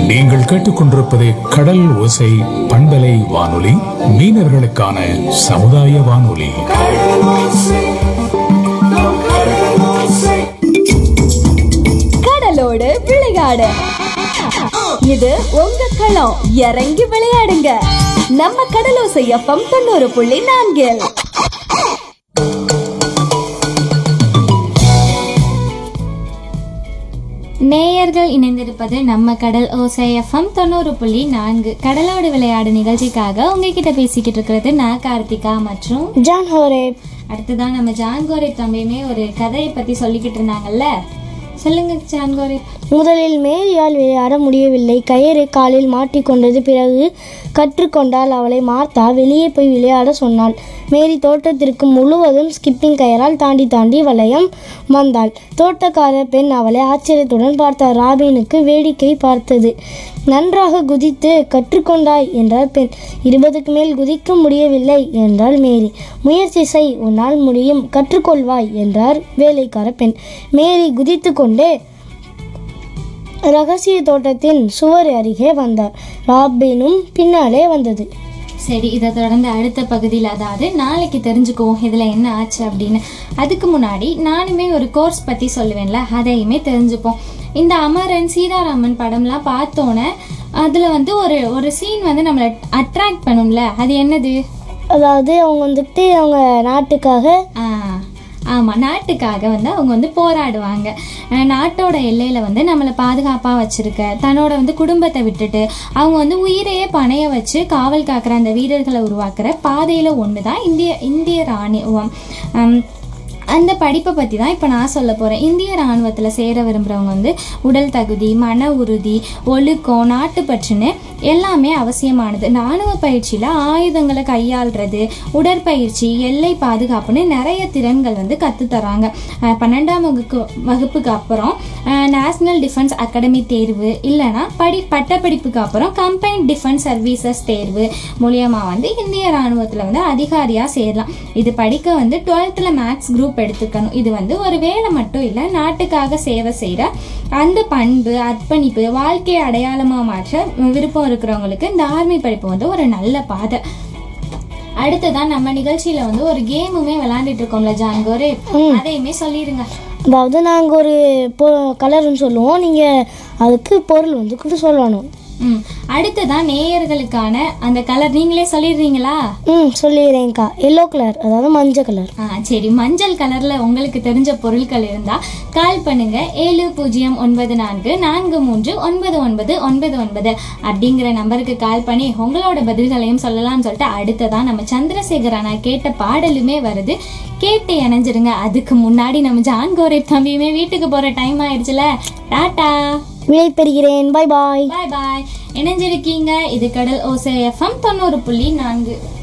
நீங்கள் கேட்டுக்கொண்டிருப்பது கடல் ஓசை பண்பலை வானொலி மீனவர்களுக்கான சமுதாய வானொலி கடலோடு விளையாடு இது உங்க களம் இறங்கி விளையாடுங்க நம்ம கடலோசை எஃப்எம் தொண்ணூறு புள்ளி நான்கில் நேயர்கள் இணைந்திருப்பது நம்ம கடல் ஓசை எஃப்எம் தொண்ணூறு புள்ளி நான்கு கடலோடு விளையாடு நிகழ்ச்சிக்காக உங்ககிட்ட பேசிக்கிட்டு இருக்கிறது நான் கார்த்திகா மற்றும் ஜான் ஹோரே அடுத்ததான் நம்ம ஜான்கோரை தம்பியுமே ஒரு கதையை பத்தி சொல்லிக்கிட்டு இருந்தாங்கல்ல சொல்லுங்க ஜான்கோரை முதலில் மேரியால் விளையாட முடியவில்லை கயிறு காலில் மாட்டிக்கொண்டது பிறகு கற்றுக்கொண்டால் அவளை மார்த்தா வெளியே போய் விளையாட சொன்னாள் மேரி தோட்டத்திற்கு முழுவதும் ஸ்கிப்பிங் கயரால் தாண்டி தாண்டி வளையம் வந்தாள் தோட்டக்கார பெண் அவளை ஆச்சரியத்துடன் பார்த்தார் ராபினுக்கு வேடிக்கை பார்த்தது நன்றாக குதித்து கற்றுக்கொண்டாய் என்றார் பெண் இருபதுக்கு மேல் குதிக்க முடியவில்லை என்றாள் மேரி முயற்சி செய் உன்னால் முடியும் கற்றுக்கொள்வாய் என்றார் வேலைக்கார பெண் மேரி குதித்து கொண்டே ரகசிய தோட்டத்தின் சுவர் அருகே வந்தார் ராபினும் பின்னாலே வந்தது சரி இதை தொடர்ந்து அடுத்த பகுதியில் அதாவது நாளைக்கு தெரிஞ்சுக்குவோம் இதில் என்ன ஆச்சு அப்படின்னு அதுக்கு முன்னாடி நானுமே ஒரு கோர்ஸ் பற்றி சொல்லுவேன்ல அதையுமே தெரிஞ்சுப்போம் இந்த அமரன் சீதாராமன் படம்லாம் பார்த்தோன்னே அதில் வந்து ஒரு ஒரு சீன் வந்து நம்மளை அட்ராக்ட் பண்ணும்ல அது என்னது அதாவது அவங்க வந்துட்டு அவங்க நாட்டுக்காக ஆ, ஆமா நாட்டுக்காக வந்து அவங்க வந்து போராடுவாங்க அஹ் நாட்டோட எல்லையில வந்து நம்மளை பாதுகாப்பா வச்சிருக்க தன்னோட வந்து குடும்பத்தை விட்டுட்டு அவங்க வந்து உயிரையே பணைய வச்சு காவல் காக்கிற அந்த வீரர்களை உருவாக்குற பாதையில ஒண்ணுதான் இந்திய இந்திய ராணுவம் ஹம், அந்த படிப்பை பற்றி தான் இப்போ நான் சொல்ல போகிறேன் இந்திய ராணுவத்தில் சேர விரும்புகிறவங்க வந்து உடல் தகுதி மன உறுதி ஒழுக்கம் நாட்டுப்பற்றுன்னு எல்லாமே அவசியமானது ராணுவ பயிற்சியில் ஆயுதங்களை கையாள்றது உடற்பயிற்சி எல்லை பாதுகாப்புன்னு நிறைய திறன்கள் வந்து கற்றுத்தராங்க பன்னெண்டாம் வகுப்பு வகுப்புக்கு அப்புறம் நேஷ்னல் டிஃபென்ஸ் அகாடமி தேர்வு இல்லைன்னா படி பட்டப்படிப்புக்கு அப்புறம் கம்பைன் டிஃபென்ஸ் சர்வீசஸ் தேர்வு மூலியமாக வந்து இந்திய ராணுவத்தில் வந்து அதிகாரியாக சேரலாம் இது படிக்க வந்து டுவெல்த்தில் மேக்ஸ் குரூப் எடுத்துக்கணும் இது வந்து ஒரு வேலை மட்டும் இல்லை நாட்டுக்காக சேவை செய்கிற அந்த பண்பு அர்ப்பணிப்பு வாழ்க்கையை அடையாளமாக மாற்ற விருப்பம் இருக்கிறவங்களுக்கு இந்த ஆர்மி படிப்பு வந்து ஒரு நல்ல பாதை அடுத்ததான் நம்ம நிகழ்ச்சியில வந்து ஒரு கேமுமே விளையாண்டுட்டு இருக்கோம்ல ஜான்கோரே அதையுமே சொல்லிடுங்க அதாவது நாங்கள் ஒரு பொ கலர்னு சொல்லுவோம் நீங்கள் அதுக்கு பொருள் வந்து கூட சொல்லணும் ம் அடுத்ததான் நேயர்களுக்கான அந்த கலர் நீங்களே சொல்லிடுறீங்களா ம் சொல்லிடுறேன்க்கா எல்லோ கலர் அதாவது மஞ்சள் கலர் ஆ சரி மஞ்சள் கலர்ல உங்களுக்கு தெரிஞ்ச பொருட்கள் இருந்தா கால் பண்ணுங்க ஏழு பூஜ்ஜியம் ஒன்பது நான்கு நான்கு மூன்று ஒன்பது ஒன்பது ஒன்பது ஒன்பது அப்படிங்கிற நம்பருக்கு கால் பண்ணி உங்களோட பதில்களையும் சொல்லலாம்னு சொல்லிட்டு அடுத்ததான் நம்ம சந்திரசேகர் அண்ணா கேட்ட பாடலுமே வருது கேட்டு இணைஞ்சிருங்க அதுக்கு முன்னாடி நம்ம ஜான் கோரை தம்பியுமே வீட்டுக்கு போற டைம் ஆயிடுச்சுல டாடா விடை பெறுகிறேன் பாய் பாய் பாய் பாய் இணைஞ்சிருக்கீங்க இது கடல் ஓசை எஃப்எம் தொண்ணூறு புள்ளி நான்கு